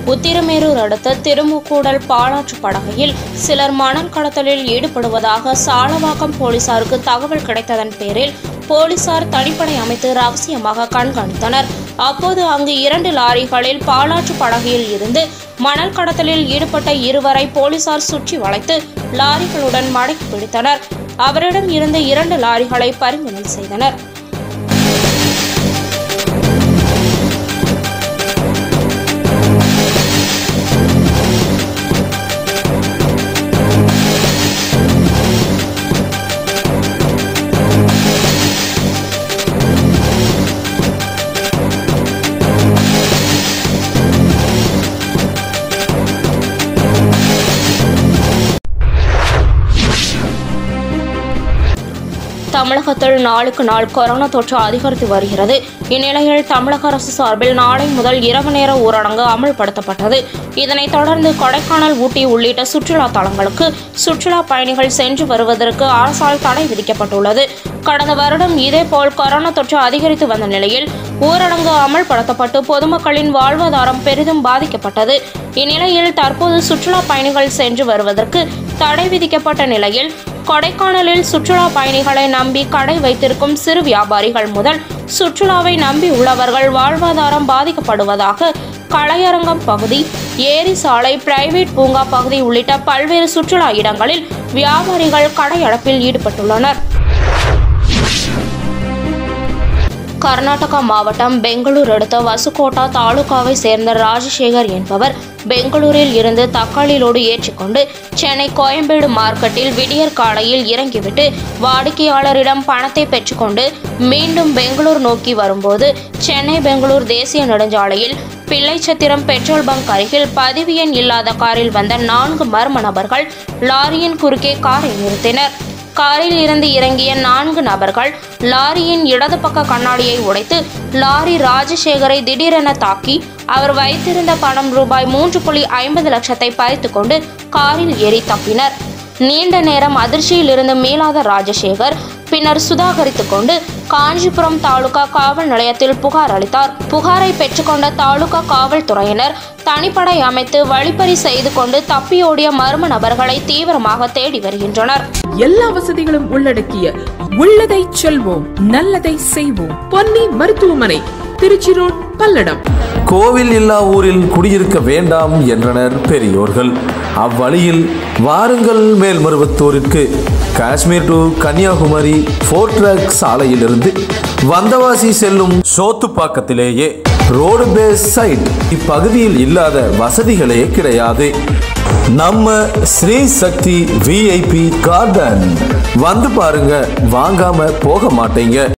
உத்திரமேரூர் அடுத்த திருமுக்கூடல் பாலாற்று படகையில் சிலர் மணல் கடத்தலில் ஈடுபடுவதாக சாலவாக்கம் போலீசாருக்கு தகவல் கிடைத்ததன் பேரில் போலீசார் தனிப்படை அமைத்து ரகசியமாக கண்காணித்தனர் அப்போது அங்கு இரண்டு லாரிகளில் பாலாற்று படகில் இருந்து மணல் கடத்தலில் ஈடுபட்ட இருவரை போலீசார் சுற்றி வளைத்து லாரிகளுடன் மடக்கி பிடித்தனர் அவரிடம் இருந்த இரண்டு லாரிகளை பறிமுதல் செய்தனர் தமிழகத்தில் நாளுக்கு நாள் கொரோனா தொற்று அதிகரித்து வருகிறது இந்நிலையில் தமிழக அரசு சார்பில் நாளை முதல் இரவு நேர ஊரடங்கு அமல்படுத்தப்பட்டது இதனைத் தொடர்ந்து கொடைக்கானல் ஊட்டி உள்ளிட்ட சுற்றுலா தலங்களுக்கு சுற்றுலா பயணிகள் சென்று வருவதற்கு அரசால் தடை விதிக்கப்பட்டுள்ளது கடந்த வருடம் இதேபோல் கொரோனா தொற்று அதிகரித்து வந்த நிலையில் ஊரடங்கு அமல்படுத்தப்பட்டு பொதுமக்களின் வாழ்வாதாரம் பெரிதும் பாதிக்கப்பட்டது இந்நிலையில் தற்போது சுற்றுலா பயணிகள் சென்று வருவதற்கு தடை விதிக்கப்பட்ட நிலையில் கொடைக்கானலில் சுற்றுலா பயணிகளை நம்பி கடை வைத்திருக்கும் சிறு வியாபாரிகள் முதல் சுற்றுலாவை நம்பி உள்ளவர்கள் வாழ்வாதாரம் பாதிக்கப்படுவதாக கலையரங்கம் பகுதி ஏரி சாலை பிரைவேட் பூங்கா பகுதி உள்ளிட்ட பல்வேறு சுற்றுலா இடங்களில் வியாபாரிகள் கடையடைப்பில் ஈடுபட்டுள்ளனர் கர்நாடகா மாவட்டம் பெங்களூர் அடுத்த வசுகோட்டா தாலுகாவை சேர்ந்த ராஜசேகர் என்பவர் பெங்களூரில் இருந்து தக்காளி லோடு ஏற்றிக்கொண்டு சென்னை கோயம்பேடு மார்க்கெட்டில் விடியற் காலையில் இறங்கிவிட்டு வாடிக்கையாளரிடம் பணத்தை பெற்றுக்கொண்டு மீண்டும் பெங்களூர் நோக்கி வரும்போது சென்னை பெங்களூர் தேசிய நெடுஞ்சாலையில் பிள்ளைச்சத்திரம் பெட்ரோல் பங்க் அருகில் பதிவு எண் இல்லாத காரில் வந்த நான்கு மர்ம நபர்கள் லாரியின் குறுக்கே காரை நிறுத்தினர் காரில் இருந்து இறங்கிய நான்கு நபர்கள் லாரியின் இடது பக்க கண்ணாடியை உடைத்து லாரி ராஜசேகரை திடீரென தாக்கி அவர் வைத்திருந்த பணம் ரூபாய் மூன்று புள்ளி ஐம்பது லட்சத்தை பறித்து கொண்டு காரில் ஏறி தப்பினர் நீண்ட நேரம் அதிர்ச்சியில் இருந்து மீளாத ராஜசேகர் பின்னர் சுதாகரித்துக் கொண்டு காஞ்சிபுரம் தாலுகா காவல் நிலையத்தில் புகார் அளித்தார் புகாரை பெற்றுக்கொண்ட தாலுகா காவல்துறையினர் தனிப்படை அமைத்து வழிப்பறி செய்து கொண்டு தப்பியோடிய மர்ம நபர்களை தீவிரமாக தேடி வருகின்றனர் எல்லா வசதிகளும் உள்ளடக்கிய உள்ளதை செல்வோம் நல்லதை செய்வோம் பொன்னி மருத்துவமனை திருச்சி ரோட் பல்லடம் கோவில் இல்லா ஊரில் குடியிருக்க வேண்டாம் என்றனர் பெரியோர்கள் அவ்வழியில் வாருங்கள் மேல்மருவத்தூரிற்கு Kashmir to Kanyakumari four track சாலையிலிருந்து வந்தவாசி செல்லும் சோத்துப்பாக்கத்திலேயே ரோடு பேஸ் சைட் இப்பகுதியில் இல்லாத வசதிகளே கிடையாது நம்ம ஸ்ரீ சக்தி விஐபி கார்டன் வந்து பாருங்க வாங்காம போக மாட்டீங்க